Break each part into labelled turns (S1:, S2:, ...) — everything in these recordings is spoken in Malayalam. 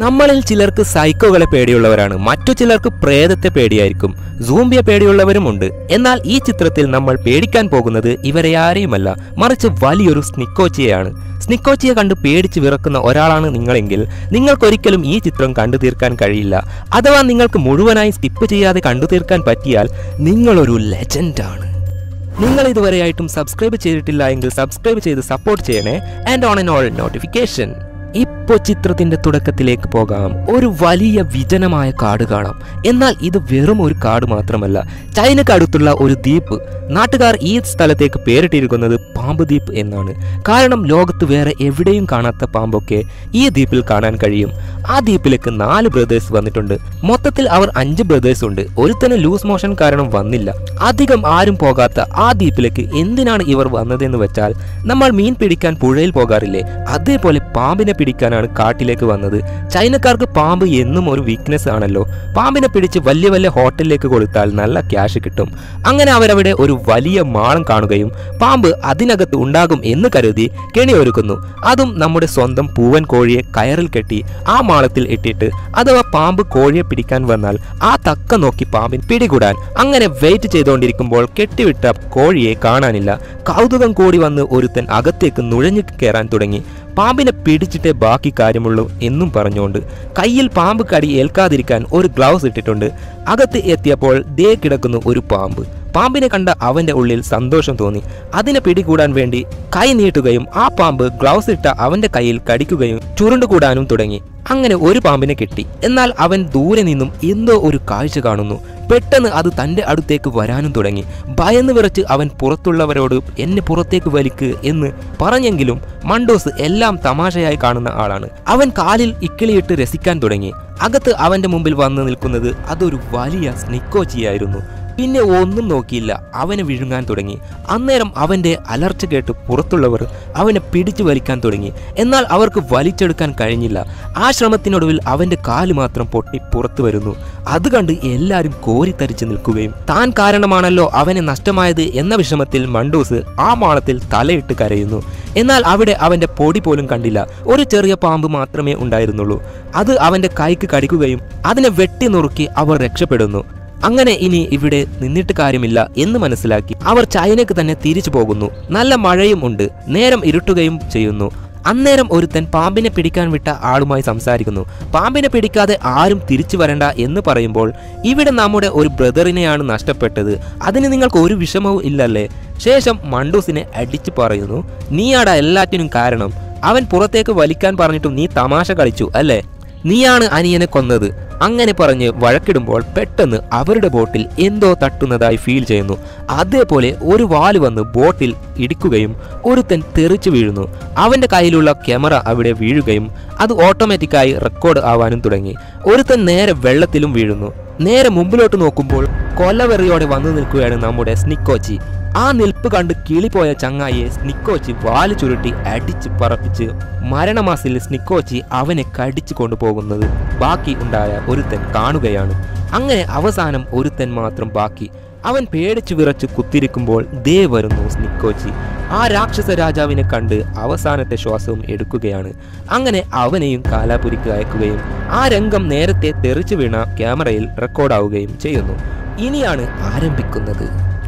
S1: നമ്മളിൽ ചിലർക്ക് സൈക്കോകളെ പേടിയുള്ളവരാണ് മറ്റു ചിലർക്ക് പ്രേതത്തെ പേടിയായിരിക്കും സൂംബിയെ പേടിയുള്ളവരുമുണ്ട് എന്നാൽ ഈ ചിത്രത്തിൽ നമ്മൾ പേടിക്കാൻ പോകുന്നത് ഇവരെ ആരെയുമല്ല മറിച്ച് വലിയൊരു സ്നിക്കോച്ചിയെയാണ് സ്നിക്കോച്ചിയെ കണ്ട് പേടിച്ച് വിറക്കുന്ന ഒരാളാണ് നിങ്ങളെങ്കിൽ നിങ്ങൾക്കൊരിക്കലും ഈ ചിത്രം കണ്ടു തീർക്കാൻ കഴിയില്ല അഥവാ നിങ്ങൾക്ക് മുഴുവനായി സ്കിപ്പ് ചെയ്യാതെ കണ്ടു തീർക്കാൻ പറ്റിയാൽ നിങ്ങളൊരു ലെജൻഡാണ് നിങ്ങൾ ഇതുവരെയായിട്ടും സബ്സ്ക്രൈബ് ചെയ്തിട്ടില്ല എങ്കിൽ സബ്സ്ക്രൈബ് ചെയ്ത് സപ്പോർട്ട് ചെയ്യണേ and on and all notification ഇപ്പോൾ ചിത്രത്തിന്റെ തുടക്കത്തിലേക്ക് പോകാം ഒരു വലിയ വിജനമായ കാട് കാണാം എന്നാൽ ഇത് വെറും ഒരു കാട് മാത്രമല്ല ചൈനക്ക് അടുത്തുള്ള ഒരു ദ്വീപ് നാട്ടുകാർ ഈ സ്ഥലത്തേക്ക് പേരിട്ടിരിക്കുന്നത് പാമ്പ് ദ്വീപ് എന്നാണ് കാരണം ലോകത്ത് വേറെ എവിടെയും കാണാത്ത പാമ്പൊക്കെ ഈ ദ്വീപിൽ കാണാൻ കഴിയും ആ ദ്വീപിലേക്ക് നാല് ബ്രദേഴ്സ് വന്നിട്ടുണ്ട് മൊത്തത്തിൽ അവർ അഞ്ച് ബ്രദേഴ്സ് ഉണ്ട് ഒരുത്തന് ലൂസ് മോഷൻ കാരണം വന്നില്ല അധികം ആരും പോകാത്ത ആ ദ്വീപിലേക്ക് എന്തിനാണ് ഇവർ വന്നതെന്ന് വെച്ചാൽ നമ്മൾ മീൻ പിടിക്കാൻ പുഴയിൽ പോകാറില്ലേ അതേപോലെ പാമ്പിനെ പിടിക്കാനാണ് കാട്ടിലേക്ക് വന്നത് ചൈനക്കാർക്ക് പാമ്പ് എന്നും ഒരു വീക്ക്നെസ് ആണല്ലോ പാമ്പിനെ പിടിച്ച് വലിയ വലിയ ഹോട്ടലിലേക്ക് കൊടുത്താൽ നല്ല ക്യാഷ് കിട്ടും അങ്ങനെ അവരവിടെ ഒരു വലിയ മാളം കാണുകയും പാമ്പ് അതിനകത്ത് ഉണ്ടാകും എന്ന് കരുതി കെണി ഒരുക്കുന്നു അതും നമ്മുടെ സ്വന്തം പൂവൻ കോഴിയെ കയറിൽ കെട്ടി ആ മാളത്തിൽ ഇട്ടിട്ട് അഥവാ പാമ്പ് കോഴിയെ പിടിക്കാൻ വന്നാൽ ആ തക്ക നോക്കി പാമ്പിൻ പിടികൂടാൻ അങ്ങനെ വെയിറ്റ് ചെയ്തുകൊണ്ടിരിക്കുമ്പോൾ കെട്ടിവിട്ട കോഴിയെ കാണാനില്ല കൗതുകം കൂടി വന്ന് ഒരുത്തൻ അകത്തേക്ക് നുഴഞ്ഞു കയറാൻ തുടങ്ങി പാമ്പിനെ പിടിച്ചിട്ടേ ബാക്കി കാര്യമുള്ളൂ എന്നും പറഞ്ഞുകൊണ്ട് കയ്യിൽ പാമ്പ് കടി ഏൽക്കാതിരിക്കാൻ ഒരു ഗ്ലൗസ് ഇട്ടിട്ടുണ്ട് അകത്ത് എത്തിയപ്പോൾ ദേ കിടക്കുന്നു ഒരു പാമ്പ് പാമ്പിനെ കണ്ട അവന്റെ ഉള്ളിൽ സന്തോഷം തോന്നി അതിനെ പിടികൂടാൻ വേണ്ടി കൈ നീട്ടുകയും ആ പാമ്പ് ഗ്ലൗസ് ഇട്ട അവന്റെ കയ്യിൽ കടിക്കുകയും ചുരുണ്ടുകൂടാനും തുടങ്ങി അങ്ങനെ ഒരു പാമ്പിനെ കിട്ടി എന്നാൽ അവൻ ദൂരെ നിന്നും എന്തോ ഒരു കാഴ്ച കാണുന്നു പെട്ടെന്ന് അത് തന്റെ അടുത്തേക്ക് വരാനും തുടങ്ങി ഭയന്ന് വിറച്ച് അവൻ പുറത്തുള്ളവരോട് എന്നെ പുറത്തേക്ക് വലിക്ക് എന്ന് പറഞ്ഞെങ്കിലും മണ്ടോസ് എല്ലാം തമാശയായി കാണുന്ന ആളാണ് അവൻ കാലിൽ ഇക്കിളിയിട്ട് രസിക്കാൻ തുടങ്ങി അകത്ത് അവന്റെ മുമ്പിൽ വന്ന് നിൽക്കുന്നത് അതൊരു വലിയ സ്നിക്കോച്ചിയായിരുന്നു പിന്നെ ഒന്നും നോക്കിയില്ല അവനെ വിഴുങ്ങാൻ തുടങ്ങി അന്നേരം അവന്റെ അലർച്ച കേട്ട് പുറത്തുള്ളവർ അവനെ പിടിച്ചു വലിക്കാൻ തുടങ്ങി എന്നാൽ അവർക്ക് വലിച്ചെടുക്കാൻ കഴിഞ്ഞില്ല ആ ശ്രമത്തിനൊടുവിൽ അവന്റെ കാല് മാത്രം പൊട്ടി പുറത്തു വരുന്നു അത് കണ്ട് എല്ലാവരും കോരിത്തരിച്ചു നിൽക്കുകയും താൻ കാരണമാണല്ലോ അവനെ നഷ്ടമായത് എന്ന വിഷമത്തിൽ മണ്ടൂസ് ആ മാളത്തിൽ തലയിട്ട് കരയുന്നു എന്നാൽ അവിടെ അവന്റെ പൊടി പോലും കണ്ടില്ല ഒരു ചെറിയ പാമ്പ് മാത്രമേ ഉണ്ടായിരുന്നുള്ളൂ അത് അവന്റെ കൈക്ക് കടിക്കുകയും അതിനെ വെട്ടി നുറുക്കി അവർ രക്ഷപ്പെടുന്നു അങ്ങനെ ഇനി ഇവിടെ നിന്നിട്ട് കാര്യമില്ല എന്ന് മനസ്സിലാക്കി അവർ ചൈനയ്ക്ക് തന്നെ തിരിച്ചു പോകുന്നു നല്ല മഴയും ഉണ്ട് നേരം ഇരുട്ടുകയും ചെയ്യുന്നു അന്നേരം ഒരുത്തൻ പാമ്പിനെ പിടിക്കാൻ വിട്ട ആളുമായി സംസാരിക്കുന്നു പാമ്പിനെ പിടിക്കാതെ ആരും തിരിച്ചു വരണ്ട എന്ന് പറയുമ്പോൾ ഇവിടെ നമ്മുടെ ഒരു ബ്രദറിനെയാണ് നഷ്ടപ്പെട്ടത് അതിന് നിങ്ങൾക്ക് ഒരു വിഷമവും ഇല്ലല്ലേ ശേഷം മണ്ടൂസിനെ അടിച്ചു പറയുന്നു നീയാടാ എല്ലാറ്റിനും കാരണം അവൻ പുറത്തേക്ക് വലിക്കാൻ പറഞ്ഞിട്ടും നീ തമാശ കളിച്ചു അല്ലേ നീയാണ് അനിയനെ കൊന്നത് അങ്ങനെ പറഞ്ഞ് വഴക്കിടുമ്പോൾ പെട്ടെന്ന് അവരുടെ ബോട്ടിൽ എന്തോ തട്ടുന്നതായി ഫീൽ ചെയ്യുന്നു അതേപോലെ ഒരു വാല് വന്ന് ബോട്ടിൽ ഇടിക്കുകയും ഒരുത്തൻ തെറിച്ചു വീഴുന്നു അവന്റെ കയ്യിലുള്ള ക്യാമറ അവിടെ വീഴുകയും അത് ഓട്ടോമാറ്റിക്കായി റെക്കോർഡ് ആവാനും തുടങ്ങി ഒരുത്തൻ നേരെ വെള്ളത്തിലും വീഴുന്നു നേരെ മുമ്പിലോട്ട് നോക്കുമ്പോൾ കൊലവെറിയോടെ വന്നു നിൽക്കുകയാണ് നമ്മുടെ സ്നിക്കോച്ചി ആ നിൽപ്പ് കണ്ട് കിളിപോയ ചങ്ങായിയെ സ്നിക്കോച്ചി വാല് ചുരുട്ടി അടിച്ച് പറപ്പിച്ച് മരണമാസിൽ സ്നിക്കോച്ചി അവനെ കടിച്ചു കൊണ്ടുപോകുന്നത് ബാക്കി ഉണ്ടായ ഒരുത്തൻ കാണുകയാണ് അങ്ങനെ അവസാനം ഒരുത്തൻ മാത്രം ബാക്കി അവൻ പേടിച്ചു വിറച്ച് കുത്തിരിക്കുമ്പോൾ ദേ വരുന്നു സ്നിക്കോച്ചി ആ രാക്ഷസ രാജാവിനെ കണ്ട് അവസാനത്തെ ശ്വാസവും എടുക്കുകയാണ് അങ്ങനെ അവനെയും കാലാപുരിക്ക് അയക്കുകയും ആ രംഗം നേരത്തെ തെറിച്ചു വീണ ക്യാമറയിൽ റെക്കോർഡാവുകയും ചെയ്യുന്നു ഇനിയാണ് ആരംഭിക്കുന്നത്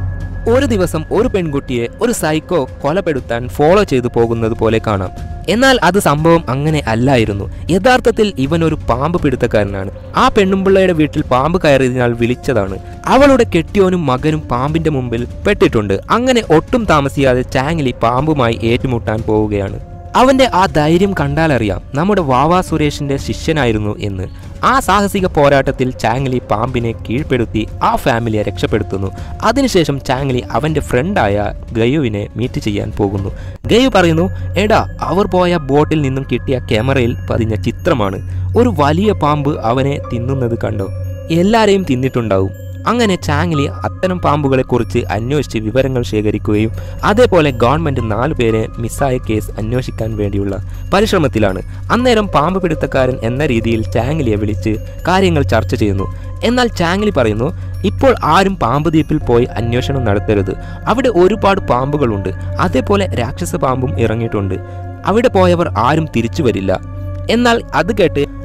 S1: ഒരു ദിവസം ഒരു പെൺകുട്ടിയെ ഒരു സൈക്കോ കൊലപ്പെടുത്താൻ ഫോളോ ചെയ്തു പോകുന്നത് പോലെ കാണാം എന്നാൽ അത് സംഭവം അങ്ങനെ അല്ലായിരുന്നു യഥാർത്ഥത്തിൽ ഇവൻ ഒരു പാമ്പ് പിടുത്തക്കാരനാണ് ആ പെണ്ണുമ്പിള്ളയുടെ വീട്ടിൽ പാമ്പ് കയറിയതിനാൽ വിളിച്ചതാണ് അവളുടെ കെട്ടിയോനും മകനും പാമ്പിന്റെ മുമ്പിൽ പെട്ടിട്ടുണ്ട് അങ്ങനെ ഒട്ടും താമസിയാതെ ചാങ്ങലി പാമ്പുമായി ഏറ്റുമുട്ടാൻ പോവുകയാണ് അവന്റെ ആ ധൈര്യം കണ്ടാലറിയാം നമ്മുടെ വാവാ സുരേഷിന്റെ ശിഷ്യനായിരുന്നു എന്ന് ആ സാഹസിക പോരാട്ടത്തിൽ ചാങ്ലി പാമ്പിനെ കീഴ്പ്പെടുത്തി ആ ഫാമിലിയെ രക്ഷപ്പെടുത്തുന്നു അതിനുശേഷം ചാങ്ലി അവന്റെ ഫ്രണ്ടായ ഗയുവിനെ മീറ്റ് ചെയ്യാൻ പോകുന്നു ഗയു പറയുന്നു എടാ അവർ പോയ ബോട്ടിൽ നിന്നും കിട്ടിയ ക്യാമറയിൽ പതിഞ്ഞ ചിത്രമാണ് ഒരു വലിയ പാമ്പ് അവനെ തിന്നുന്നത് കണ്ടോ എല്ലാരെയും തിന്നിട്ടുണ്ടാവും അങ്ങനെ ചാങ്ലി അത്തരം പാമ്പുകളെക്കുറിച്ച് അന്വേഷിച്ച് വിവരങ്ങൾ ശേഖരിക്കുകയും അതേപോലെ ഗവൺമെന്റ് നാലു പേരെ മിസ്സായ കേസ് അന്വേഷിക്കാൻ വേണ്ടിയുള്ള പരിശ്രമത്തിലാണ് അന്നേരം പാമ്പ് പിടുത്തക്കാരൻ എന്ന രീതിയിൽ ചാങ്ലിയെ വിളിച്ച് കാര്യങ്ങൾ ചർച്ച ചെയ്യുന്നു എന്നാൽ ചാങ്ലി പറയുന്നു ഇപ്പോൾ ആരും പാമ്പ് ദ്വീപിൽ പോയി അന്വേഷണം നടത്തരുത് അവിടെ ഒരുപാട് പാമ്പുകളുണ്ട് അതേപോലെ രാക്ഷസ പാമ്പും ഇറങ്ങിയിട്ടുണ്ട് അവിടെ പോയവർ ആരും തിരിച്ചു വരില്ല എന്നാൽ അത് കേട്ട്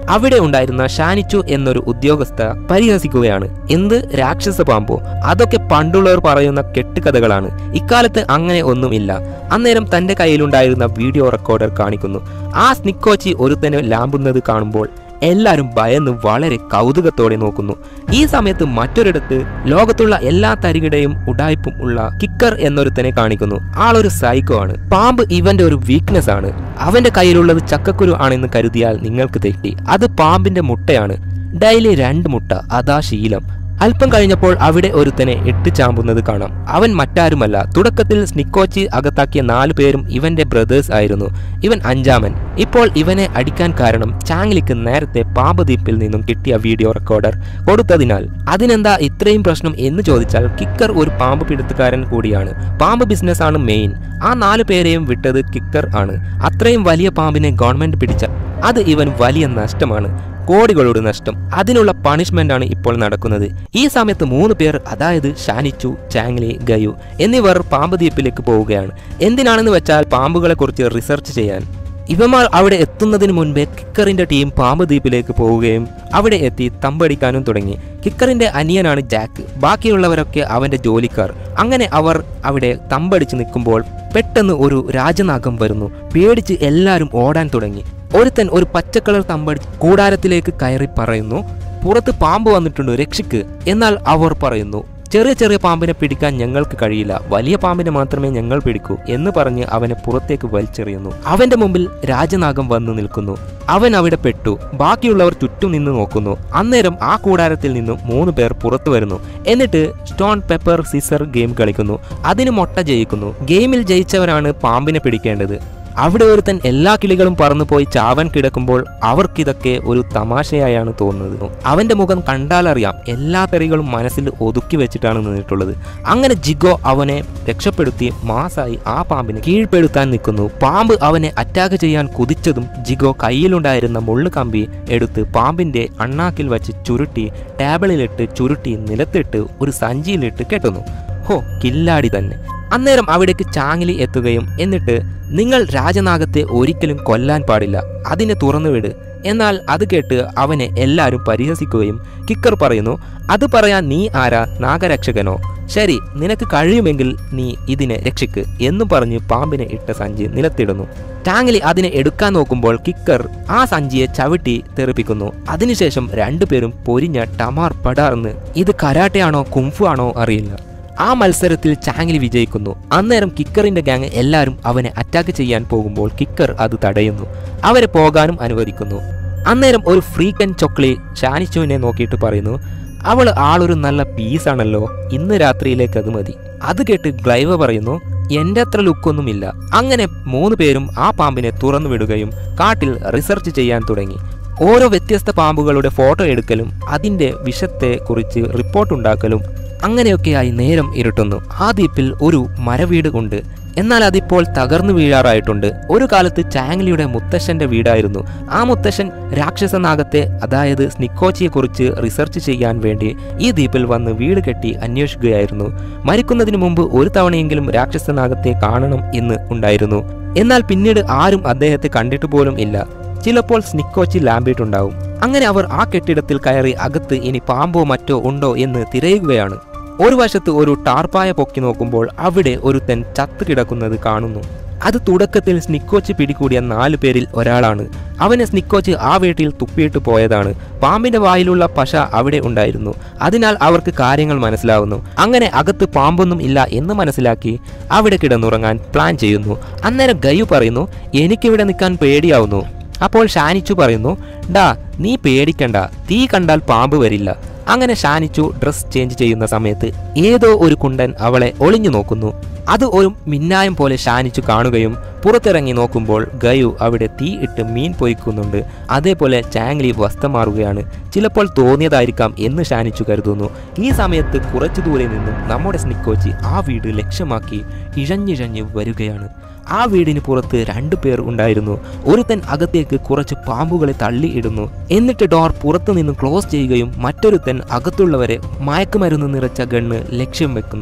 S1: അവിടെ ഉണ്ടായിരുന്ന ഷാനിച്ചു എന്നൊരു ഉദ്യോഗസ്ഥ പരിഹസിക്കുകയാണ് എന്ത് രാക്ഷസ പാമ്പോ അതൊക്കെ പണ്ടുള്ളവർ പറയുന്ന കെട്ടുകഥകളാണ് ഇക്കാലത്ത് അങ്ങനെ ഒന്നുമില്ല അന്നേരം തന്റെ കയ്യിലുണ്ടായിരുന്ന വീഡിയോ റെക്കോർഡർ കാണിക്കുന്നു ആ സ്നിക്കോച്ചി ഒരുത്തനെ ലാമ്പുന്നത് കാണുമ്പോൾ എല്ലാവരും ഭയന്ന് വളരെ കൗതുകത്തോടെ നോക്കുന്നു ഈ സമയത്ത് മറ്റൊരിടത്ത് ലോകത്തുള്ള എല്ലാ തരികിടയും ഉടായ്പും ഉള്ള കിക്കർ എന്നൊരുത്തനെ കാണിക്കുന്നു ആളൊരു സൈക്കോ ആണ് പാമ്പ് ഇവന്റെ ഒരു വീക്ക്നെസ് ആണ് അവന്റെ കയ്യിലുള്ളത് ചക്കക്കുരു ആണെന്ന് കരുതിയാൽ നിങ്ങൾക്ക് തെറ്റി അത് പാമ്പിന്റെ മുട്ടയാണ് ഡെയിലി രണ്ട് മുട്ട അതാ ശീലം അല്പം കഴിഞ്ഞപ്പോൾ അവിടെ ഒരുത്തനെ ഇട്ട് ചാമ്പുന്നത് കാണാം അവൻ മറ്റാരുമല്ല തുടക്കത്തിൽ സ്നിക്കോച്ചി അകത്താക്കിയ നാലു പേരും ഇവന്റെ ബ്രദേഴ്സ് ആയിരുന്നു ഇവൻ അഞ്ചാമൻ ഇപ്പോൾ ഇവനെ അടിക്കാൻ കാരണം ചാങ്ലിക്ക് നേരത്തെ പാമ്പ് ദ്വീപിൽ നിന്നും കിട്ടിയ വീഡിയോ റെക്കോർഡർ കൊടുത്തതിനാൽ അതിനെന്താ ഇത്രയും പ്രശ്നം എന്ന് ചോദിച്ചാൽ കിക്കർ ഒരു പാമ്പ് പിടുത്തുകാരൻ കൂടിയാണ് പാമ്പ് ബിസിനസ് ആണ് മെയിൻ ആ നാലു പേരെയും വിട്ടത് കിക്കർ ആണ് അത്രയും വലിയ പാമ്പിനെ ഗവൺമെന്റ് പിടിച്ച അത് ഇവൻ വലിയ നഷ്ടമാണ് കോടികളുടെ നഷ്ടം അതിനുള്ള പണിഷ്മെന്റ് ആണ് ഇപ്പോൾ നടക്കുന്നത് ഈ സമയത്ത് മൂന്ന് പേർ അതായത് ഷാനിച്ചു ചാങ്ലി ഗയു എന്നിവർ പാമ്പ് ദ്വീപിലേക്ക് പോവുകയാണ് എന്തിനാണെന്ന് വെച്ചാൽ പാമ്പുകളെ കുറിച്ച് റിസർച്ച് ചെയ്യാൻ ഇവന്മാർ അവിടെ എത്തുന്നതിന് മുൻപേ കിക്കറിന്റെ ടീം പാമ്പ് ദ്വീപിലേക്ക് പോവുകയും അവിടെ എത്തി തമ്പടിക്കാനും തുടങ്ങി കിക്കറിന്റെ അനിയനാണ് ജാക്ക് ബാക്കിയുള്ളവരൊക്കെ അവന്റെ ജോലിക്കാർ അങ്ങനെ അവർ അവിടെ തമ്പടിച്ച് നിൽക്കുമ്പോൾ പെട്ടെന്ന് ഒരു രാജനാഗം വരുന്നു പേടിച്ച് എല്ലാവരും ഓടാൻ തുടങ്ങി ഒരുത്തൻ ഒരു പച്ചക്കളർ തമ്പടി കൂടാരത്തിലേക്ക് കയറി പറയുന്നു പുറത്ത് പാമ്പ് വന്നിട്ടുണ്ട് രക്ഷിക്ക് എന്നാൽ അവർ പറയുന്നു ചെറിയ ചെറിയ പാമ്പിനെ പിടിക്കാൻ ഞങ്ങൾക്ക് കഴിയില്ല വലിയ പാമ്പിനെ മാത്രമേ ഞങ്ങൾ പിടിക്കൂ എന്ന് പറഞ്ഞ് അവനെ പുറത്തേക്ക് വലിച്ചെറിയുന്നു അവന്റെ മുമ്പിൽ രാജനാഗം വന്നു നിൽക്കുന്നു അവൻ അവിടെ പെട്ടു ബാക്കിയുള്ളവർ ചുറ്റും നിന്ന് നോക്കുന്നു അന്നേരം ആ കൂടാരത്തിൽ നിന്നും മൂന്ന് പേർ പുറത്തു വരുന്നു എന്നിട്ട് സ്റ്റോൺ പെപ്പർ സിസർ ഗെയിം കളിക്കുന്നു അതിന് മൊട്ട ജയിക്കുന്നു ഗെയിമിൽ ജയിച്ചവരാണ് പാമ്പിനെ പിടിക്കേണ്ടത് അവിടെ ഒരുത്തൻ എല്ലാ കിളികളും പറന്നുപോയി ചാവൻ കിടക്കുമ്പോൾ അവർക്കിതൊക്കെ ഒരു തമാശയായാണ് തോന്നുന്നത് അവന്റെ മുഖം കണ്ടാലറിയാം എല്ലാ തെറികളും മനസ്സിൽ ഒതുക്കി വെച്ചിട്ടാണ് നിന്നിട്ടുള്ളത് അങ്ങനെ ജിഗോ അവനെ രക്ഷപ്പെടുത്തി മാസായി ആ പാമ്പിനെ കീഴ്പ്പെടുത്താൻ നിൽക്കുന്നു പാമ്പ് അവനെ അറ്റാക്ക് ചെയ്യാൻ കുതിച്ചതും ജിഗോ കയ്യിലുണ്ടായിരുന്ന മുള്ളു കമ്പി എടുത്ത് പാമ്പിന്റെ അണ്ണാക്കിൽ വച്ച് ചുരുട്ടി ടേബിളിലിട്ട് ചുരുട്ടി നിലത്തിട്ട് ഒരു സഞ്ചിയിലിട്ട് കെട്ടുന്നു ഹോ കില്ലാടി തന്നെ അന്നേരം അവിടേക്ക് ചാങ്ങിലി എത്തുകയും എന്നിട്ട് നിങ്ങൾ രാജനാഗത്തെ ഒരിക്കലും കൊല്ലാൻ പാടില്ല അതിനെ തുറന്നുവിട് എന്നാൽ അത് കേട്ട് അവനെ എല്ലാവരും പരിഹസിക്കുകയും കിക്കർ പറയുന്നു അത് പറയാൻ നീ ആരാ നാഗരക്ഷകനോ ശരി നിനക്ക് കഴിയുമെങ്കിൽ നീ ഇതിനെ രക്ഷിക്ക് എന്നു പറഞ്ഞ് പാമ്പിനെ ഇട്ട സഞ്ചി നിലത്തിടുന്നു ടാങ്ങിലി അതിനെ എടുക്കാൻ നോക്കുമ്പോൾ കിക്കർ ആ സഞ്ചിയെ ചവിട്ടി തെറിപ്പിക്കുന്നു അതിനുശേഷം രണ്ടുപേരും പൊരിഞ്ഞ ടമാർ പടാർന്ന് ഇത് കരാട്ടയാണോ കുംഫു ആണോ അറിയില്ല ആ മത്സരത്തിൽ ചാങ്ങിലി വിജയിക്കുന്നു അന്നേരം കിക്കറിന്റെ ഗാങ് എല്ലാവരും അവനെ അറ്റാക്ക് ചെയ്യാൻ പോകുമ്പോൾ കിക്കർ അത് തടയുന്നു അവരെ പോകാനും അനുവദിക്കുന്നു അന്നേരം ഒരു ഫ്രീക്കൻ ചൊക്ലി ഷാനിച്ചുവിനെ നോക്കിയിട്ട് പറയുന്നു അവൾ ആളൊരു നല്ല പീസാണല്ലോ ഇന്ന് രാത്രിയിലേക്ക് അത് മതി അത് കേട്ട് ഗ്ലൈവ പറയുന്നു എന്റെ അത്ര ലുക്കൊന്നുമില്ല അങ്ങനെ മൂന്ന് പേരും ആ പാമ്പിനെ തുറന്നു വിടുകയും കാട്ടിൽ റിസർച്ച് ചെയ്യാൻ തുടങ്ങി ഓരോ വ്യത്യസ്ത പാമ്പുകളുടെ ഫോട്ടോ എടുക്കലും അതിന്റെ വിഷത്തെ കുറിച്ച് റിപ്പോർട്ട് ഉണ്ടാക്കലും അങ്ങനെയൊക്കെയായി നേരം ഇരുട്ടുന്നു ആ ദ്വീപിൽ ഒരു മരവീട് ഉണ്ട് എന്നാൽ അതിപ്പോൾ തകർന്നു വീഴാറായിട്ടുണ്ട് ഒരു കാലത്ത് ചാങ്ലിയുടെ മുത്തശ്ശന്റെ വീടായിരുന്നു ആ മുത്തശ്ശൻ രാക്ഷസനാഗത്തെ അതായത് സ്നിക്കോച്ചിയെക്കുറിച്ച് റിസർച്ച് ചെയ്യാൻ വേണ്ടി ഈ ദ്വീപിൽ വന്ന് വീട് കെട്ടി അന്വേഷിക്കുകയായിരുന്നു മരിക്കുന്നതിന് മുമ്പ് ഒരു തവണയെങ്കിലും രാക്ഷസനാഗത്തെ കാണണം എന്ന് ഉണ്ടായിരുന്നു എന്നാൽ പിന്നീട് ആരും അദ്ദേഹത്തെ കണ്ടിട്ട് പോലും ഇല്ല ചിലപ്പോൾ സ്നിക്കോച്ചി ലാമ്പിയിട്ടുണ്ടാവും അങ്ങനെ അവർ ആ കെട്ടിടത്തിൽ കയറി അകത്ത് ഇനി പാമ്പോ മറ്റോ ഉണ്ടോ എന്ന് തിരയുകയാണ് ഒരു വശത്ത് ഒരു ടാർപ്പായ പൊക്കി നോക്കുമ്പോൾ അവിടെ ഒരുത്തൻ ചത്തു കിടക്കുന്നത് കാണുന്നു അത് തുടക്കത്തിൽ സ്നിക്കോച്ച് പിടികൂടിയ നാലു പേരിൽ ഒരാളാണ് അവനെ സ്നിക്കോച്ച് ആ വീട്ടിൽ തുപ്പിയിട്ട് പോയതാണ് പാമ്പിന്റെ വായിലുള്ള പശ അവിടെ ഉണ്ടായിരുന്നു അതിനാൽ അവർക്ക് കാര്യങ്ങൾ മനസ്സിലാവുന്നു അങ്ങനെ അകത്ത് പാമ്പൊന്നും ഇല്ല എന്ന് മനസ്സിലാക്കി അവിടെ കിടന്നുറങ്ങാൻ പ്ലാൻ ചെയ്യുന്നു അന്നേരം ഗയു പറയുന്നു എനിക്കിവിടെ നിൽക്കാൻ പേടിയാവുന്നു അപ്പോൾ ഷാനിച്ചു പറയുന്നു ഡാ നീ പേടിക്കണ്ട തീ കണ്ടാൽ പാമ്പ് വരില്ല അങ്ങനെ ഷാനിച്ചു ഡ്രസ് ചേഞ്ച് ചെയ്യുന്ന സമയത്ത് ഏതോ ഒരു കുണ്ടൻ അവളെ ഒളിഞ്ഞു നോക്കുന്നു അത് ഒരു മിന്നായം പോലെ ഷാനിച്ചു കാണുകയും പുറത്തിറങ്ങി നോക്കുമ്പോൾ ഗയു അവിടെ തീ ഇട്ട് മീൻ പൊയ്ക്കുന്നുണ്ട് അതേപോലെ ചാങ്ലി വസ്ത്രം മാറുകയാണ് ചിലപ്പോൾ തോന്നിയതായിരിക്കാം എന്ന് ഷാനിച്ചു കരുതുന്നു ഈ സമയത്ത് കുറച്ചു ദൂരെ നിന്നും നമ്മുടെ സ്നിക്കോച്ചി ആ വീട് ലക്ഷ്യമാക്കി ഇഴഞ്ഞിഴഞ്ഞ് വരികയാണ് ആ വീടിന് പുറത്ത് രണ്ടു പേർ ഉണ്ടായിരുന്നു ഒരുത്തൻ അകത്തേക്ക് കുറച്ച് പാമ്പുകളെ തള്ളിയിടുന്നു എന്നിട്ട് ഡോർ പുറത്തു നിന്നും ക്ലോസ് ചെയ്യുകയും മറ്റൊരുത്തൻ അകത്തുള്ളവരെ മയക്കുമരുന്ന് നിറച്ച ഗണ്ണ് ലക്ഷ്യം വെക്കുന്നു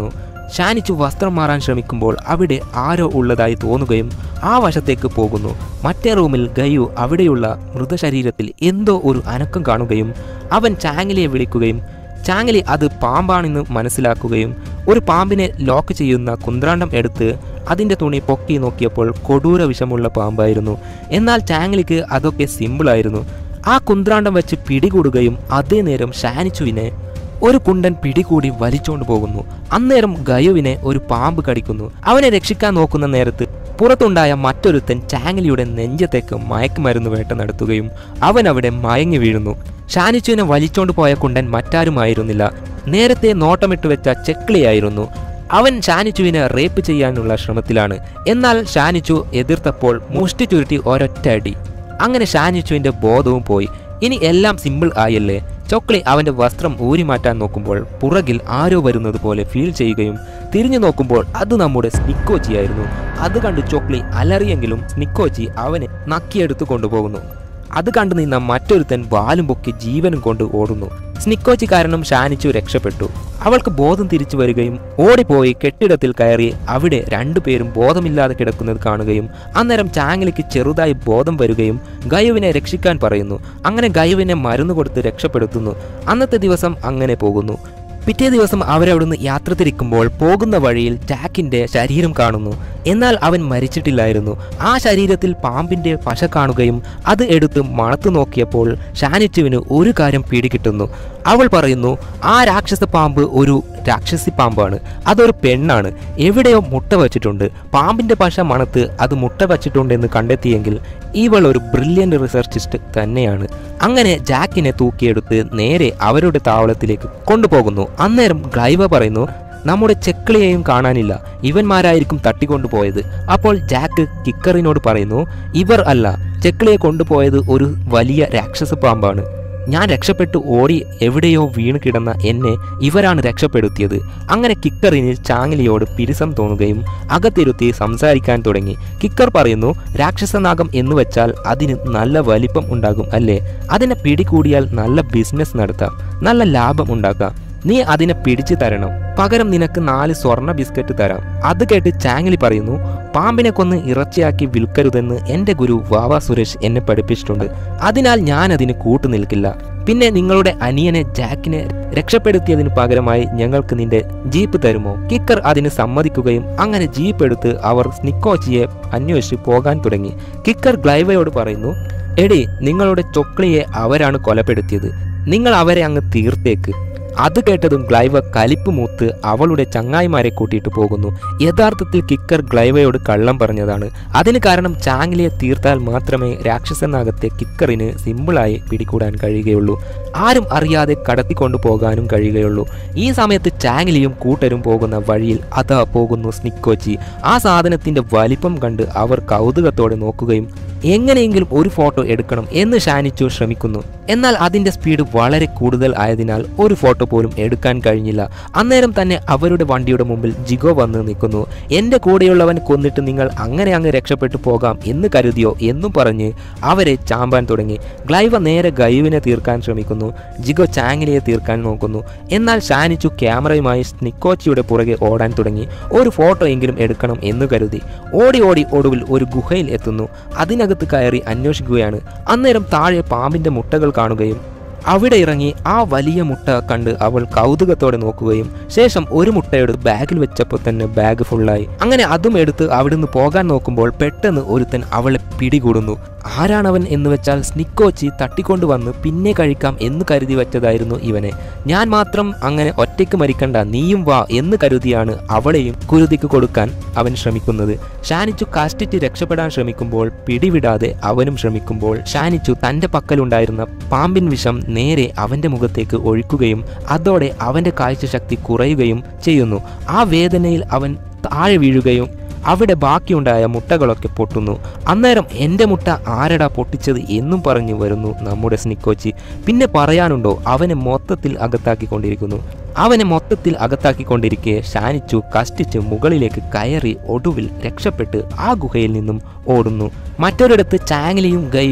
S1: ഷാനിച്ചു വസ്ത്രം മാറാൻ ശ്രമിക്കുമ്പോൾ അവിടെ ആരോ ഉള്ളതായി തോന്നുകയും ആ വശത്തേക്ക് പോകുന്നു മറ്റേ റൂമിൽ ഗയു അവിടെയുള്ള മൃതശരീരത്തിൽ എന്തോ ഒരു അനക്കം കാണുകയും അവൻ ചാങ്ങലിയെ വിളിക്കുകയും ചാങ്ങലി അത് പാമ്പാണെന്ന് മനസ്സിലാക്കുകയും ഒരു പാമ്പിനെ ലോക്ക് ചെയ്യുന്ന കുന്ത്രാണ്ടം എടുത്ത് അതിൻ്റെ തുണി പൊക്കി നോക്കിയപ്പോൾ കൊടൂര വിഷമുള്ള പാമ്പായിരുന്നു എന്നാൽ ചാങ്ങലിക്ക് അതൊക്കെ സിമ്പിളായിരുന്നു ആ കുന്ത്രാണ്ടം വെച്ച് പിടികൂടുകയും അതേ നേരം ഷാനിച്ചുവിനെ ഒരു കുണ്ടൻ പിടികൂടി വലിച്ചോണ്ട് പോകുന്നു അന്നേരം ഗയുവിനെ ഒരു പാമ്പ് കടിക്കുന്നു അവനെ രക്ഷിക്കാൻ നോക്കുന്ന നേരത്ത് പുറത്തുണ്ടായ മറ്റൊരുത്തൻ ചാങ്ങലിയുടെ നെഞ്ചത്തേക്ക് മയക്കുമരുന്ന് വേട്ട നടത്തുകയും അവൻ അവിടെ മയങ്ങി വീഴുന്നു ഷാനിച്ചുവിനെ വലിച്ചോണ്ട് പോയ കുണ്ടൻ മറ്റാരുമായിരുന്നില്ല നേരത്തെ നോട്ടമിട്ട് വെച്ച ചെക്ലിയായിരുന്നു അവൻ ഷാനിച്ചുവിനെ റേപ്പ് ചെയ്യാനുള്ള ശ്രമത്തിലാണ് എന്നാൽ ഷാനിച്ചു എതിർത്തപ്പോൾ മുഷ്ടി ചുരുട്ടി ഒരൊറ്റ അടി അങ്ങനെ ഷാനിച്ചുവിന്റെ ബോധവും പോയി ഇനി എല്ലാം സിമ്പിൾ ആയല്ലേ ചൊക്ലി അവന്റെ വസ്ത്രം ഊരി മാറ്റാൻ നോക്കുമ്പോൾ പുറകിൽ ആരോ വരുന്നത് പോലെ ഫീൽ ചെയ്യുകയും തിരിഞ്ഞു നോക്കുമ്പോൾ അത് നമ്മുടെ സ്നിക്കോച്ചിയായിരുന്നു അത് കണ്ട് ചൊക്ലി അലറിയെങ്കിലും സ്നിക്കോച്ചി അവനെ നക്കിയെടുത്തു കൊണ്ടുപോകുന്നു അത് കണ്ടു നിന്ന മറ്റൊരുത്തൻ വാലും പൊക്കി ജീവനും കൊണ്ട് ഓടുന്നു സ്നിക്കോച്ചി കാരണം ഷാനിച്ചു രക്ഷപ്പെട്ടു അവൾക്ക് ബോധം തിരിച്ചു വരികയും ഓടിപ്പോയി കെട്ടിടത്തിൽ കയറി അവിടെ രണ്ടുപേരും ബോധമില്ലാതെ കിടക്കുന്നത് കാണുകയും അന്നേരം ചാങ്ങലിക്ക് ചെറുതായി ബോധം വരികയും ഗയുവിനെ രക്ഷിക്കാൻ പറയുന്നു അങ്ങനെ ഗയുവിനെ മരുന്ന് കൊടുത്ത് രക്ഷപ്പെടുത്തുന്നു അന്നത്തെ ദിവസം അങ്ങനെ പോകുന്നു പിറ്റേ ദിവസം അവരവിടുന്ന് യാത്ര തിരിക്കുമ്പോൾ പോകുന്ന വഴിയിൽ ജാക്കിന്റെ ശരീരം കാണുന്നു എന്നാൽ അവൻ മരിച്ചിട്ടില്ലായിരുന്നു ആ ശരീരത്തിൽ പാമ്പിന്റെ പശ കാണുകയും അത് എടുത്ത് മണത്തു നോക്കിയപ്പോൾ ഷാനിച്ചുവിന് ഒരു കാര്യം പിടികിട്ടുന്നു അവൾ പറയുന്നു ആ രാക്ഷസ പാമ്പ് ഒരു രാക്ഷസി പാമ്പാണ് അതൊരു പെണ്ണാണ് എവിടെയോ മുട്ട വച്ചിട്ടുണ്ട് പാമ്പിന്റെ പശ മണത്ത് അത് മുട്ട വച്ചിട്ടുണ്ടെന്ന് കണ്ടെത്തിയെങ്കിൽ ഇവൾ ഒരു ബ്രില്യൻ്റ് റിസർച്ചിസ്റ്റ് തന്നെയാണ് അങ്ങനെ ജാക്കിനെ തൂക്കിയെടുത്ത് നേരെ അവരുടെ താവളത്തിലേക്ക് കൊണ്ടുപോകുന്നു അന്നേരം ഗ്ലൈവ പറയുന്നു നമ്മുടെ ചെക്കിളിയെയും കാണാനില്ല ഇവന്മാരായിരിക്കും തട്ടിക്കൊണ്ടുപോയത് അപ്പോൾ ജാക്ക് കിക്കറിനോട് പറയുന്നു ഇവർ അല്ല ചെക്കിളിയെ കൊണ്ടുപോയത് ഒരു വലിയ രാക്ഷസ പാമ്പാണ് ഞാൻ രക്ഷപ്പെട്ടു ഓടി എവിടെയോ വീണ് കിടന്ന എന്നെ ഇവരാണ് രക്ഷപ്പെടുത്തിയത് അങ്ങനെ കിക്കറിന് ചാങ്ങലിയോട് പിരിസം തോന്നുകയും അകത്തിരുത്തി സംസാരിക്കാൻ തുടങ്ങി കിക്കർ പറയുന്നു രാക്ഷസനാഗം എന്ന് വെച്ചാൽ അതിന് നല്ല വലിപ്പം ഉണ്ടാകും അല്ലേ അതിനെ പിടികൂടിയാൽ നല്ല ബിസിനസ് നടത്താം നല്ല ലാഭം ഉണ്ടാക്കാം നീ അതിനെ പിടിച്ചു തരണം പകരം നിനക്ക് നാല് സ്വർണ്ണ ബിസ്ക്കറ്റ് തരാം അത് കേട്ട് ചാങ്ങലി പറയുന്നു പാമ്പിനെ കൊന്ന് ഇറച്ചിയാക്കി വിൽക്കരുതെന്ന് എൻ്റെ ഗുരു വാവ സുരേഷ് എന്നെ പഠിപ്പിച്ചിട്ടുണ്ട് അതിനാൽ ഞാൻ അതിന് കൂട്ടുനിൽക്കില്ല പിന്നെ നിങ്ങളുടെ അനിയനെ ജാക്കിനെ രക്ഷപ്പെടുത്തിയതിന് പകരമായി ഞങ്ങൾക്ക് നിന്റെ ജീപ്പ് തരുമോ കിക്കർ അതിന് സമ്മതിക്കുകയും അങ്ങനെ ജീപ്പ് എടുത്ത് അവർ സ്നിക്കോച്ചിയെ അന്വേഷിച്ച് പോകാൻ തുടങ്ങി കിക്കർ ഗ്ലൈവയോട് പറയുന്നു എടി നിങ്ങളുടെ ചൊക്ലിയെ അവരാണ് കൊലപ്പെടുത്തിയത് നിങ്ങൾ അവരെ അങ്ങ് തീർത്തേക്ക് അത് കേട്ടതും ഗ്ലൈവ കലിപ്പ് മൂത്ത് അവളുടെ ചങ്ങായിമാരെ കൂട്ടിയിട്ട് പോകുന്നു യഥാർത്ഥത്തിൽ കിക്കർ ഗ്ലൈവയോട് കള്ളം പറഞ്ഞതാണ് അതിന് കാരണം ചാങ്ങിലിയെ തീർത്താൽ മാത്രമേ രാക്ഷസനാഗത്തെ കിക്കറിന് സിമ്പിളായി പിടികൂടാൻ കഴിയുകയുള്ളൂ ആരും അറിയാതെ കടത്തിക്കൊണ്ടു പോകാനും കഴിയുകയുള്ളൂ ഈ സമയത്ത് ചാങ്ങിലിയും കൂട്ടരും പോകുന്ന വഴിയിൽ അതാ പോകുന്നു സ്നിക്കോച്ചി ആ സാധനത്തിന്റെ വലിപ്പം കണ്ട് അവർ കൗതുകത്തോടെ നോക്കുകയും എങ്ങനെയെങ്കിലും ഒരു ഫോട്ടോ എടുക്കണം എന്ന് ഷാനിച്ചു ശ്രമിക്കുന്നു എന്നാൽ അതിന്റെ സ്പീഡ് വളരെ കൂടുതൽ ആയതിനാൽ ഒരു ഫോട്ടോ പോലും എടുക്കാൻ കഴിഞ്ഞില്ല അന്നേരം തന്നെ അവരുടെ വണ്ടിയുടെ മുമ്പിൽ ജിഗോ വന്ന് നിൽക്കുന്നു എൻ്റെ കൂടെയുള്ളവൻ കൊന്നിട്ട് നിങ്ങൾ അങ്ങനെ അങ്ങ് രക്ഷപ്പെട്ടു പോകാം എന്ന് കരുതിയോ എന്നും പറഞ്ഞ് അവരെ ചാമ്പാൻ തുടങ്ങി ഗ്ലൈവ നേരെ ഗയുവിനെ തീർക്കാൻ ശ്രമിക്കുന്നു ജിഗോ ചാങ്ങിലിയെ തീർക്കാൻ നോക്കുന്നു എന്നാൽ ഷാനിച്ചു ക്യാമറയുമായി സ്നിക്കോച്ചിയുടെ പുറകെ ഓടാൻ തുടങ്ങി ഒരു ഫോട്ടോ എങ്കിലും എടുക്കണം എന്ന് കരുതി ഓടി ഓടി ഒടുവിൽ ഒരു ഗുഹയിൽ എത്തുന്നു അതിനകത്ത് കയറി അന്വേഷിക്കുകയാണ് അന്നേരം താഴെ പാമ്പിന്റെ മുട്ടകൾ കാണുകയും അവിടെ ഇറങ്ങി ആ വലിയ മുട്ട കണ്ട് അവൾ കൗതുകത്തോടെ നോക്കുകയും ശേഷം ഒരു മുട്ടയെടുത്ത് ബാഗിൽ വെച്ചപ്പോൾ തന്നെ ബാഗ് ഫുള്ളായി അങ്ങനെ അതും എടുത്ത് അവിടുന്ന് പോകാൻ നോക്കുമ്പോൾ പെട്ടെന്ന് ഒരുത്തൻ അവളെ പിടികൂടുന്നു ആരാണവൻ എന്ന് വെച്ചാൽ സ്നിക്കോച്ചി തട്ടിക്കൊണ്ടുവന്ന് പിന്നെ കഴിക്കാം എന്ന് കരുതി വെച്ചതായിരുന്നു ഇവനെ ഞാൻ മാത്രം അങ്ങനെ ഒറ്റയ്ക്ക് മരിക്കണ്ട നീയും വാ എന്ന് കരുതിയാണ് അവളെയും കുരുതിക്ക് കൊടുക്കാൻ അവൻ ശ്രമിക്കുന്നത് ഷാനിച്ചു കഷ്ടിച്ച് രക്ഷപ്പെടാൻ ശ്രമിക്കുമ്പോൾ പിടിവിടാതെ അവനും ശ്രമിക്കുമ്പോൾ ഷാനിച്ചു തന്റെ പക്കലുണ്ടായിരുന്ന പാമ്പിൻ വിഷം നേരെ അവന്റെ മുഖത്തേക്ക് ഒഴിക്കുകയും അതോടെ അവന്റെ കാഴ്ചശക്തി കുറയുകയും ചെയ്യുന്നു ആ വേദനയിൽ അവൻ താഴെ വീഴുകയും അവിടെ ബാക്കിയുണ്ടായ മുട്ടകളൊക്കെ പൊട്ടുന്നു അന്നേരം എൻ്റെ മുട്ട ആരടാ പൊട്ടിച്ചത് എന്നും പറഞ്ഞു വരുന്നു നമ്മുടെ സ്നിക്കോച്ചി പിന്നെ പറയാനുണ്ടോ അവനെ മൊത്തത്തിൽ അകത്താക്കിക്കൊണ്ടിരിക്കുന്നു അവനെ മൊത്തത്തിൽ അകത്താക്കിക്കൊണ്ടിരിക്കെ ഷാനിച്ചു കഷ്ടിച്ച് മുകളിലേക്ക് കയറി ഒടുവിൽ രക്ഷപ്പെട്ട് ആ ഗുഹയിൽ നിന്നും ഓടുന്നു മറ്റൊരിടത്ത് ചാങ്ങലിയും ഗയും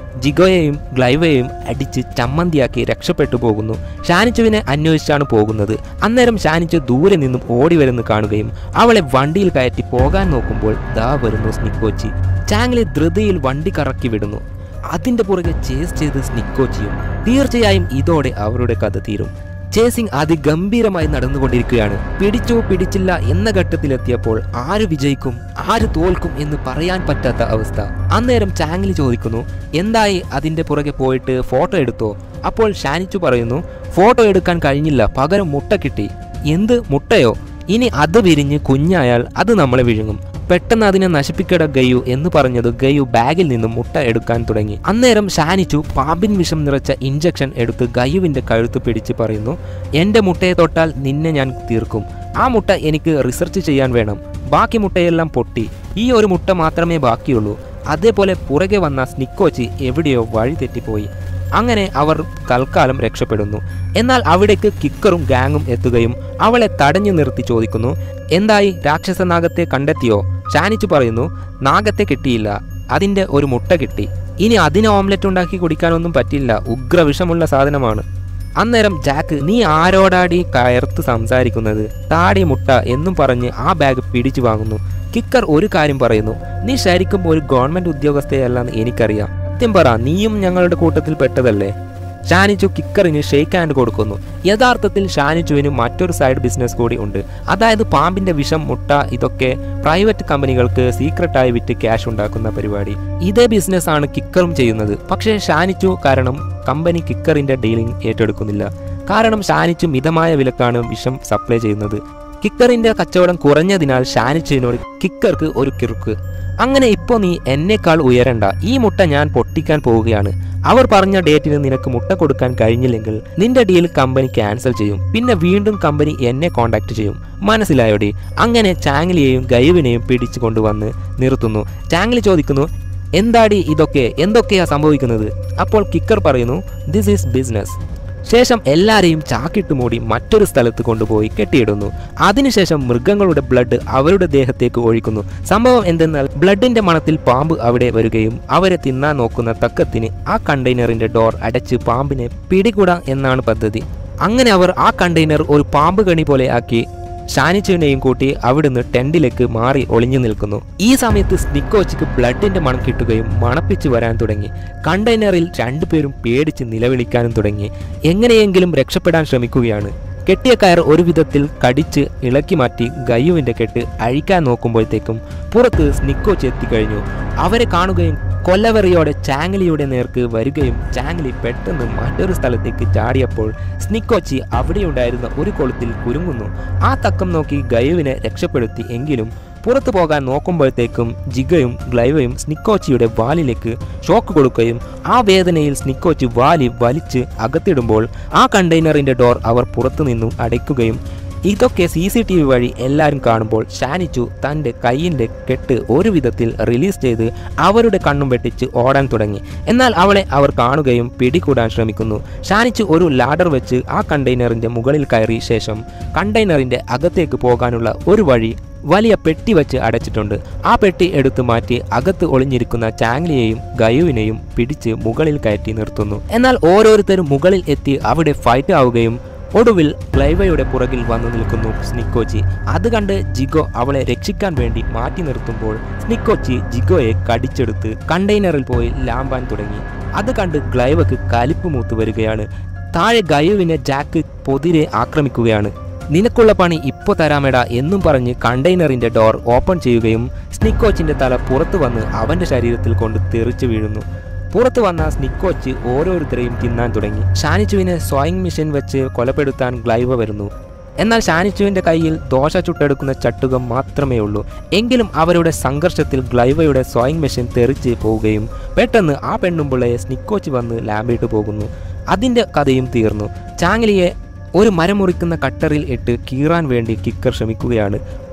S1: ജിഗോയെയും ഗ്ലൈവയെയും അടിച്ച് ചമ്മന്തിയാക്കി രക്ഷപ്പെട്ടു പോകുന്നു ഷാനിച്ചുവിനെ അന്വേഷിച്ചാണ് പോകുന്നത് അന്നേരം ഷാനിച്ചു ദൂരെ നിന്നും ഓടി വരുന്നു കാണുകയും അവളെ വണ്ടിയിൽ കയറ്റി പോകാൻ നോക്കുമ്പോൾ ദാ വരുന്നു സ്നിക്കോച്ചി ചാങ്ലി ധൃതിയിൽ വണ്ടി കറക്കി വിടുന്നു അതിന്റെ പുറകെ ചേസ് ചെയ്ത് സ്നിക്കോച്ചിയും തീർച്ചയായും ഇതോടെ അവരുടെ കഥ തീരും ചേസിംഗ് അതിഗംഭീരമായി നടന്നുകൊണ്ടിരിക്കുകയാണ് പിടിച്ചോ പിടിച്ചില്ല എന്ന ഘട്ടത്തിലെത്തിയപ്പോൾ ആര് വിജയിക്കും ആര് തോൽക്കും എന്ന് പറയാൻ പറ്റാത്ത അവസ്ഥ അന്നേരം ചാങ്ലി ചോദിക്കുന്നു എന്തായി അതിന്റെ പുറകെ പോയിട്ട് ഫോട്ടോ എടുത്തോ അപ്പോൾ ഷാനിച്ചു പറയുന്നു ഫോട്ടോ എടുക്കാൻ കഴിഞ്ഞില്ല പകരം മുട്ട കിട്ടി എന്ത് മുട്ടയോ ഇനി അത് വിരിഞ്ഞ് കുഞ്ഞായാൽ അത് നമ്മളെ വിഴുങ്ങും പെട്ടെന്ന് അതിനെ നശിപ്പിക്കട ഗയു എന്ന് പറഞ്ഞത് ഗയു ബാഗിൽ നിന്നും മുട്ട എടുക്കാൻ തുടങ്ങി അന്നേരം ഷാനിച്ചു പാമ്പിൻ വിഷം നിറച്ച ഇഞ്ചക്ഷൻ എടുത്ത് ഗയുവിന്റെ കഴുത്ത് പിടിച്ച് പറയുന്നു എന്റെ മുട്ടയെ തൊട്ടാൽ നിന്നെ ഞാൻ തീർക്കും ആ മുട്ട എനിക്ക് റിസർച്ച് ചെയ്യാൻ വേണം ബാക്കി മുട്ടയെല്ലാം പൊട്ടി ഈ ഒരു മുട്ട മാത്രമേ ബാക്കിയുള്ളൂ അതേപോലെ പുറകെ വന്ന സ്നിക്കോച്ചി എവിടെയോ വഴി തെറ്റിപ്പോയി അങ്ങനെ അവർ തൽക്കാലം രക്ഷപ്പെടുന്നു എന്നാൽ അവിടേക്ക് കിക്കറും ഗാങ്ങും എത്തുകയും അവളെ തടഞ്ഞു നിർത്തി ചോദിക്കുന്നു എന്തായി രാക്ഷസ നാഗത്തെ കണ്ടെത്തിയോ ഷാനിച്ചു പറയുന്നു നാഗത്തെ കിട്ടിയില്ല അതിന്റെ ഒരു മുട്ട കിട്ടി ഇനി അതിന് ഓംലെറ്റ് ഉണ്ടാക്കി കുടിക്കാനൊന്നും പറ്റില്ല ഉഗ്രവിഷമുള്ള സാധനമാണ് അന്നേരം ജാക്ക് നീ ആരോടാടി കയർത്ത് സംസാരിക്കുന്നത് താടി മുട്ട എന്നും പറഞ്ഞ് ആ ബാഗ് പിടിച്ചു വാങ്ങുന്നു കിക്കർ ഒരു കാര്യം പറയുന്നു നീ ശരിക്കും ഒരു ഗവൺമെന്റ് ഉദ്യോഗസ്ഥയല്ലെന്ന് എനിക്കറിയാം സത്യം പറ നീയും ഞങ്ങളുടെ കൂട്ടത്തിൽ പെട്ടതല്ലേ ഷാനിച്ചു കിക്കറിന് ഷേക്ക് ഹാൻഡ് കൊടുക്കുന്നു യഥാർത്ഥത്തിൽ ഷാനിച്ചുവിന് മറ്റൊരു സൈഡ് ബിസിനസ് കൂടി ഉണ്ട് അതായത് പാമ്പിന്റെ വിഷം മുട്ട ഇതൊക്കെ പ്രൈവറ്റ് കമ്പനികൾക്ക് സീക്രട്ടായി വിറ്റ് ക്യാഷ് ഉണ്ടാക്കുന്ന പരിപാടി ഇതേ ബിസിനസ് ആണ് കിക്കറും ചെയ്യുന്നത് പക്ഷേ ഷാനിച്ചു കാരണം കമ്പനി കിക്കറിന്റെ ഡീലിംഗ് ഏറ്റെടുക്കുന്നില്ല കാരണം ഷാനിച്ചു മിതമായ വിലക്കാണ് വിഷം സപ്ലൈ ചെയ്യുന്നത് കിക്കറിന്റെ കച്ചവടം കുറഞ്ഞതിനാൽ ഷാനിച്ചുവിനോട് കിക്കർക്ക് ഒരു കിറുക്ക് അങ്ങനെ ഇപ്പോൾ നീ എന്നേക്കാൾ ഉയരണ്ട ഈ മുട്ട ഞാൻ പൊട്ടിക്കാൻ പോവുകയാണ് അവർ പറഞ്ഞ ഡേറ്റിന് നിനക്ക് മുട്ട കൊടുക്കാൻ കഴിഞ്ഞില്ലെങ്കിൽ നിന്റെ ഡീൽ കമ്പനി ക്യാൻസൽ ചെയ്യും പിന്നെ വീണ്ടും കമ്പനി എന്നെ കോണ്ടാക്ട് ചെയ്യും മനസ്സിലായോടി അങ്ങനെ ചാങ്ലിയെയും ഗൈവിനെയും പിടിച്ചു കൊണ്ടുവന്ന് നിർത്തുന്നു ചാങ്ലി ചോദിക്കുന്നു എന്താടി ഇതൊക്കെ എന്തൊക്കെയാ സംഭവിക്കുന്നത് അപ്പോൾ കിക്കർ പറയുന്നു ദിസ് ഈസ് ബിസിനസ് ശേഷം എല്ലാരെയും ചാക്കിട്ട് മൂടി മറ്റൊരു സ്ഥലത്ത് കൊണ്ടുപോയി കെട്ടിയിടുന്നു അതിനുശേഷം മൃഗങ്ങളുടെ ബ്ലഡ് അവരുടെ ദേഹത്തേക്ക് ഒഴിക്കുന്നു സംഭവം എന്തെന്നാൽ ബ്ലഡിന്റെ മണത്തിൽ പാമ്പ് അവിടെ വരികയും അവരെ തിന്നാൻ നോക്കുന്ന തക്കത്തിന് ആ കണ്ടെയ്നറിന്റെ ഡോർ അടച്ച് പാമ്പിനെ പിടികൂടാം എന്നാണ് പദ്ധതി അങ്ങനെ അവർ ആ കണ്ടെയ്നർ ഒരു പാമ്പ് കണി പോലെ ആക്കി ഷാനിച്ചുവിനെയും കൂട്ടി അവിടുന്ന് ടെന്റിലേക്ക് മാറി ഒളിഞ്ഞു നിൽക്കുന്നു ഈ സമയത്ത് സ്നിക്കോച്ചിക്ക് ബ്ലഡിന്റെ മണം കിട്ടുകയും മണപ്പിച്ചു വരാൻ തുടങ്ങി കണ്ടെയ്നറിൽ രണ്ടുപേരും പേടിച്ച് നിലവിളിക്കാനും തുടങ്ങി എങ്ങനെയെങ്കിലും രക്ഷപ്പെടാൻ ശ്രമിക്കുകയാണ് കെട്ടിയ കയർ ഒരു വിധത്തിൽ കടിച്ച് ഇളക്കി മാറ്റി ഗയ്യുവിന്റെ കെട്ട് അഴിക്കാൻ നോക്കുമ്പോഴത്തേക്കും പുറത്ത് സ്നിക്കോച്ച് എത്തിക്കഴിഞ്ഞു അവരെ കാണുകയും കൊല്ലവെറിയോടെ ചാങ്ലിയുടെ നേർക്ക് വരികയും ചാങ്ലി പെട്ടെന്ന് മറ്റൊരു സ്ഥലത്തേക്ക് ചാടിയപ്പോൾ സ്നിക്കോച്ചി അവിടെയുണ്ടായിരുന്ന ഒരു കൊളുത്തിൽ കുരുങ്ങുന്നു ആ തക്കം നോക്കി ഗയുവിനെ രക്ഷപ്പെടുത്തി എങ്കിലും പുറത്തു പോകാൻ നോക്കുമ്പോഴത്തേക്കും ജിഗയും ഗ്ലൈവയും സ്നിക്കോച്ചിയുടെ വാലിലേക്ക് ഷോക്ക് കൊടുക്കുകയും ആ വേദനയിൽ സ്നിക്കോച്ചി വാലി വലിച്ച് അകത്തിടുമ്പോൾ ആ കണ്ടെയ്നറിന്റെ ഡോർ അവർ പുറത്തു നിന്നും അടയ്ക്കുകയും ഇതൊക്കെ സി സി ടി വി വഴി എല്ലാവരും കാണുമ്പോൾ ഷാനിച്ചു തൻ്റെ കയ്യിൻ്റെ കെട്ട് ഒരു വിധത്തിൽ റിലീസ് ചെയ്ത് അവരുടെ കണ്ണും വെട്ടിച്ച് ഓടാൻ തുടങ്ങി എന്നാൽ അവളെ അവർ കാണുകയും പിടികൂടാൻ ശ്രമിക്കുന്നു ഷാനിച്ചു ഒരു ലാഡർ വെച്ച് ആ കണ്ടെയ്നറിൻ്റെ മുകളിൽ കയറി ശേഷം കണ്ടെയ്നറിൻ്റെ അകത്തേക്ക് പോകാനുള്ള ഒരു വഴി വലിയ പെട്ടി വെച്ച് അടച്ചിട്ടുണ്ട് ആ പെട്ടി എടുത്തു മാറ്റി അകത്ത് ഒളിഞ്ഞിരിക്കുന്ന ചാങ്ലിയെയും ഗയുവിനെയും പിടിച്ച് മുകളിൽ കയറ്റി നിർത്തുന്നു എന്നാൽ ഓരോരുത്തരും മുകളിൽ എത്തി അവിടെ ഫൈറ്റ് ആവുകയും ഒടുവിൽ ക്ലൈവയുടെ പുറകിൽ വന്നു നിൽക്കുന്നു സ്നിക്കോച്ചി അത് കണ്ട് ജിഗോ അവളെ രക്ഷിക്കാൻ വേണ്ടി മാറ്റി നിർത്തുമ്പോൾ സ്നിക്കോച്ചി ജിഗോയെ കടിച്ചെടുത്ത് കണ്ടെയ്നറിൽ പോയി ലാമ്പാൻ തുടങ്ങി അത് കണ്ട് ഗ്ലൈവക്ക് കലിപ്പ് മൂത്ത് വരികയാണ് താഴെ ഗയുവിനെ ജാക്ക് പൊതിരെ ആക്രമിക്കുകയാണ് നിനക്കുള്ള പണി ഇപ്പോൾ തരാമെടാ എന്നും പറഞ്ഞ് കണ്ടെയ്നറിന്റെ ഡോർ ഓപ്പൺ ചെയ്യുകയും സ്നിക്കോച്ചിന്റെ തല പുറത്തു വന്ന് അവന്റെ ശരീരത്തിൽ കൊണ്ട് തെറിച്ചു വീഴുന്നു പുറത്തു വന്ന സ്നിക്കോച്ച് ഓരോരുത്തരെയും തിന്നാൻ തുടങ്ങി ഷാനിച്ചുവിനെ സ്വയിങ് മെഷീൻ വെച്ച് കൊലപ്പെടുത്താൻ ഗ്ലൈവ വരുന്നു എന്നാൽ ഷാനിച്ചുവിന്റെ കയ്യിൽ ദോശ ചുട്ടെടുക്കുന്ന ചട്ടുകം മാത്രമേ ഉള്ളൂ എങ്കിലും അവരുടെ സംഘർഷത്തിൽ ഗ്ലൈവയുടെ സ്വയിങ് മെഷീൻ തെറിച്ച് പോവുകയും പെട്ടെന്ന് ആ പെണ്ണുമ്പിള്ളയെ സ്നിക്കോച്ച് വന്ന് ലാമ്പിട്ട് പോകുന്നു അതിന്റെ കഥയും തീർന്നു ചാങ്ങലിയെ ഒരു മരം മുറിക്കുന്ന കട്ടറിൽ ഇട്ട് കീറാൻ വേണ്ടി കിക്കർ ശ്രമിക്കുകയാണ്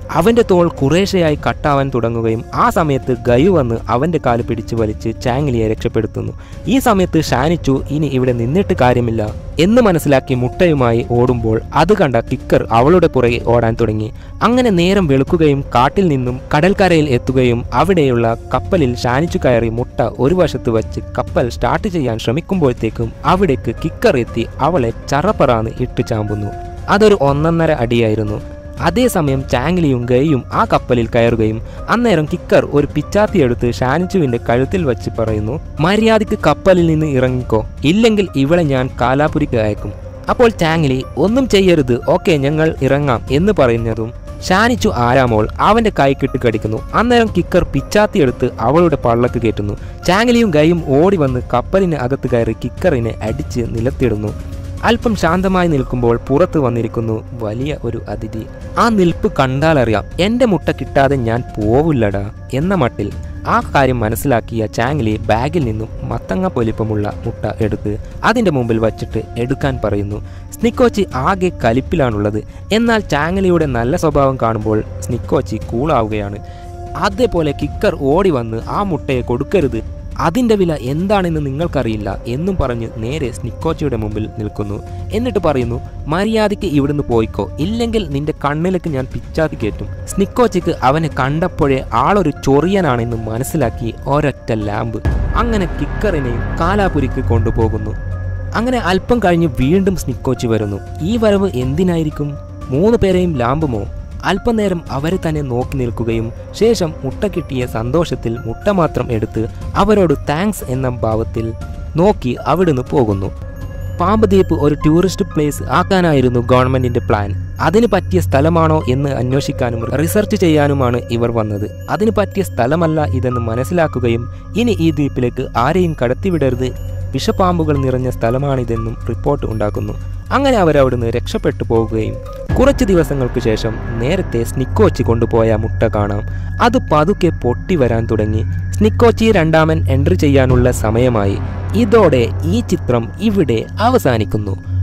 S1: അവന്റെ തോൾ കുറേശ്ശെയായി കട്ടാവാൻ തുടങ്ങുകയും ആ സമയത്ത് ഗയു വന്ന് അവന്റെ കാല് പിടിച്ചു വലിച്ച് ചാങ്ലിയെ രക്ഷപ്പെടുത്തുന്നു ഈ സമയത്ത് ഷാനിച്ചു ഇനി ഇവിടെ നിന്നിട്ട് കാര്യമില്ല എന്ന് മനസ്സിലാക്കി മുട്ടയുമായി ഓടുമ്പോൾ അത് കണ്ട കിക്കർ അവളുടെ പുറകെ ഓടാൻ തുടങ്ങി അങ്ങനെ നേരം വെളുക്കുകയും കാട്ടിൽ നിന്നും കടൽക്കരയിൽ എത്തുകയും അവിടെയുള്ള കപ്പലിൽ ഷാനിച്ചു കയറി മുട്ട ഒരു വശത്ത് വച്ച് കപ്പൽ സ്റ്റാർട്ട് ചെയ്യാൻ ശ്രമിക്കുമ്പോഴത്തേക്കും അവിടേക്ക് കിക്കർ എത്തി അവളെ ചറപ്പറാന്ന് ഇട്ട് ചാമ്പുന്നു അതൊരു ഒന്നൊന്നര അടിയായിരുന്നു അതേസമയം ചാങ്ലിയും ഗയും ആ കപ്പലിൽ കയറുകയും അന്നേരം കിക്കർ ഒരു പിച്ചാത്തി എടുത്ത് ഷാനിച്ചുവിന്റെ കഴുത്തിൽ വച്ച് പറയുന്നു മര്യാദയ്ക്ക് കപ്പലിൽ നിന്ന് ഇറങ്ങിക്കോ ഇല്ലെങ്കിൽ ഇവളെ ഞാൻ കാലാപുരിക്ക് അയക്കും അപ്പോൾ ചാങ്ലി ഒന്നും ചെയ്യരുത് ഓക്കെ ഞങ്ങൾ ഇറങ്ങാം എന്ന് പറയുന്നതും ഷാനിച്ചു ആരാമോൾ അവന്റെ കൈക്കിട്ട് കടിക്കുന്നു അന്നേരം കിക്കർ പിച്ചാത്തി എടുത്ത് അവളുടെ പള്ളക്ക് കയറ്റുന്നു ചാങ്ലിയും ഗയും ഓടി വന്ന് കപ്പലിന് അകത്ത് കയറി കിക്കറിനെ അടിച്ച് നിലത്തിടുന്നു അല്പം ശാന്തമായി നിൽക്കുമ്പോൾ പുറത്ത് വന്നിരിക്കുന്നു വലിയ ഒരു അതിഥി ആ നിൽപ്പ് കണ്ടാലറിയാം എൻ്റെ മുട്ട കിട്ടാതെ ഞാൻ പോവില്ലടാ എന്ന മട്ടിൽ ആ കാര്യം മനസ്സിലാക്കിയ ചാങ്ലി ബാഗിൽ നിന്നും മത്തങ്ങ പൊലിപ്പമുള്ള മുട്ട എടുത്ത് അതിൻ്റെ മുമ്പിൽ വച്ചിട്ട് എടുക്കാൻ പറയുന്നു സ്നിക്കോച്ചി ആകെ കലിപ്പിലാണുള്ളത് എന്നാൽ ചാങ്ലിയുടെ നല്ല സ്വഭാവം കാണുമ്പോൾ സ്നിക്കോച്ചി കൂളാവുകയാണ് അതേപോലെ കിക്കർ ഓടി വന്ന് ആ മുട്ടയെ കൊടുക്കരുത് അതിൻ്റെ വില എന്താണെന്ന് നിങ്ങൾക്കറിയില്ല എന്നും പറഞ്ഞ് നേരെ സ്നിക്കോച്ചിയുടെ മുമ്പിൽ നിൽക്കുന്നു എന്നിട്ട് പറയുന്നു മര്യാദയ്ക്ക് ഇവിടുന്ന് പോയിക്കോ ഇല്ലെങ്കിൽ നിന്റെ കണ്ണിലേക്ക് ഞാൻ പിച്ചാത്തി കയറ്റും സ്നിക്കോച്ചിക്ക് അവനെ കണ്ടപ്പോഴേ ആളൊരു ചൊറിയനാണെന്ന് മനസ്സിലാക്കി ഒരൊറ്റ ലാമ്പ് അങ്ങനെ കിക്കറിനെയും കാലാപുരിക്ക് കൊണ്ടുപോകുന്നു അങ്ങനെ അല്പം കഴിഞ്ഞ് വീണ്ടും സ്നിക്കോച്ചി വരുന്നു ഈ വരവ് എന്തിനായിരിക്കും മൂന്ന് പേരെയും ലാമ്പുമോ അല്പനേരം അവരെ തന്നെ നോക്കി നിൽക്കുകയും ശേഷം മുട്ട കിട്ടിയ സന്തോഷത്തിൽ മുട്ട മാത്രം എടുത്ത് അവരോട് താങ്ക്സ് എന്ന ഭാവത്തിൽ നോക്കി അവിടുന്ന് പോകുന്നു പാമ്പ് ദ്വീപ് ഒരു ടൂറിസ്റ്റ് പ്ലേസ് ആക്കാനായിരുന്നു ഗവൺമെന്റിന്റെ പ്ലാൻ അതിന് പറ്റിയ സ്ഥലമാണോ എന്ന് അന്വേഷിക്കാനും റിസർച്ച് ചെയ്യാനുമാണ് ഇവർ വന്നത് അതിന് പറ്റിയ സ്ഥലമല്ല ഇതെന്ന് മനസ്സിലാക്കുകയും ഇനി ഈ ദ്വീപിലേക്ക് ആരെയും കടത്തിവിടരുത് വിഷപ്പാമ്പുകൾ നിറഞ്ഞ സ്ഥലമാണിതെന്നും റിപ്പോർട്ട് ഉണ്ടാക്കുന്നു അങ്ങനെ അവരവിടുന്ന് രക്ഷപ്പെട്ടു പോകുകയും കുറച്ച് ദിവസങ്ങൾക്ക് ശേഷം നേരത്തെ സ്നിക്കോച്ചി കൊണ്ടുപോയ മുട്ട കാണാം അത് പതുക്കെ പൊട്ടി വരാൻ തുടങ്ങി സ്നിക്കോച്ചി രണ്ടാമൻ എൻട്രി ചെയ്യാനുള്ള സമയമായി ഇതോടെ ഈ ചിത്രം ഇവിടെ അവസാനിക്കുന്നു